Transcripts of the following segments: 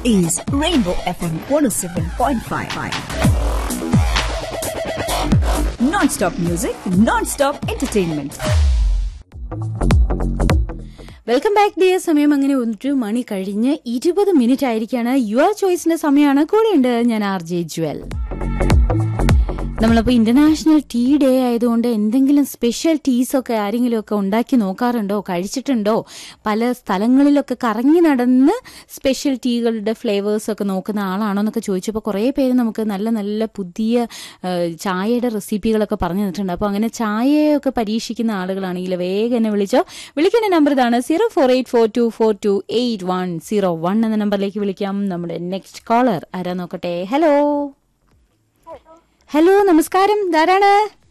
is Rainbow FM 107.5. Non-stop music, non-stop entertainment. Welcome back dear സമയം അങ്ങനെ ഒരു മണി കഴിഞ്ഞ് ഇരുപത് മിനിറ്റ് ആയിരിക്കാണ് യുവർ ചോയ്സിന്റെ സമയമാണ് കൂടെയുണ്ട് ഞാൻ ആർ ജെ ജ്വൽ നമ്മളിപ്പോൾ ഇന്റർനാഷണൽ ടീ ഡേ ആയതുകൊണ്ട് എന്തെങ്കിലും സ്പെഷ്യൽ ടീസ് ഒക്കെ ആരെങ്കിലും ഒക്കെ ഉണ്ടാക്കി നോക്കാറുണ്ടോ കഴിച്ചിട്ടുണ്ടോ പല സ്ഥലങ്ങളിലൊക്കെ കറങ്ങി നടന്ന് സ്പെഷ്യൽ ടീകളുടെ ഫ്ലേവേഴ്സ് ഒക്കെ നോക്കുന്ന ആളാണോ എന്നൊക്കെ ചോദിച്ചപ്പോൾ കുറേ പേര് നമുക്ക് നല്ല നല്ല പുതിയ ആ, ചായയുടെ റെസിപ്പികളൊക്കെ പറഞ്ഞു തന്നിട്ടുണ്ട് അപ്പോൾ അങ്ങനെ ചായയൊക്കെ പരീക്ഷിക്കുന്ന ആളുകളാണെങ്കിൽ വേഗം എന്നെ വിളിച്ചോ വിളിക്കുന്ന നമ്പർ ഇതാണ് zero four eight four two four two eight one zero one എന്ന നമ്പറിലേക്ക് വിളിക്കാം നമ്മുടെ നെക്സ്റ്റ് കോളർ ആരാ നോക്കട്ടെ ഹലോ ഹലോ നമസ്കാരം ധാരാണ്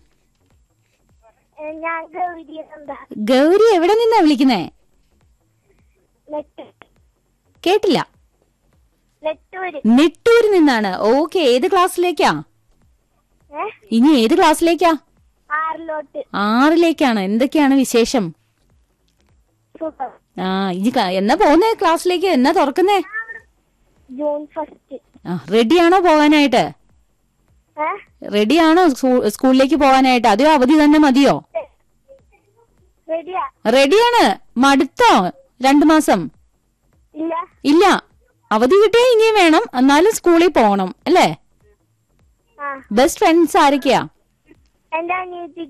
ഞാൻ ഗൗരി എന്താ ഗൗരി എവിടെ നിന്നാ വിളിക്കുന്നേ നെട്ട് കേട്ടില്ല നെട്ടൂര് നെട്ടൂര് നിന്നാണ് ഓക്കെ ഏത് ക്ലാസ്സിലേക്കാ ഏ ഇനി ഏത് ക്ലാസ്സിലേക്കാ ആറിലോട്ട് ആറിലേക്കാണ് എന്തൊക്കെയാണ് വിശേഷം സുഖം ആ ഇനി ക- എന്നാ പോകുന്നേ ക്ലാസ്സിലേക്ക് എന്നാ തുറക്കുന്നേ ജൂൺ ഫസ്റ്റ് ആ റെഡിയാണോ പോകാനായിട്ട് ഏ റെഡിയാണോ സ്കൂ- സ്കൂളിലേക്ക് പോകാനായിട്ട് അതെയോ അവധി തന്നെ മതിയോ റെഡിയാ റെഡിയാണ് മടുത്തോ രണ്ടു മാസം ഇല്ല ഇല്ല അവധി കിട്ടിയാ ഇനിയും വേണം എന്നാലും സ്കൂളിൽ പോകണം അല്ലേ ആ ബെസ്റ്റ് ഫ്രണ്ട്സ് ആരൊക്കെയാ എന്റെ അനിയത്തി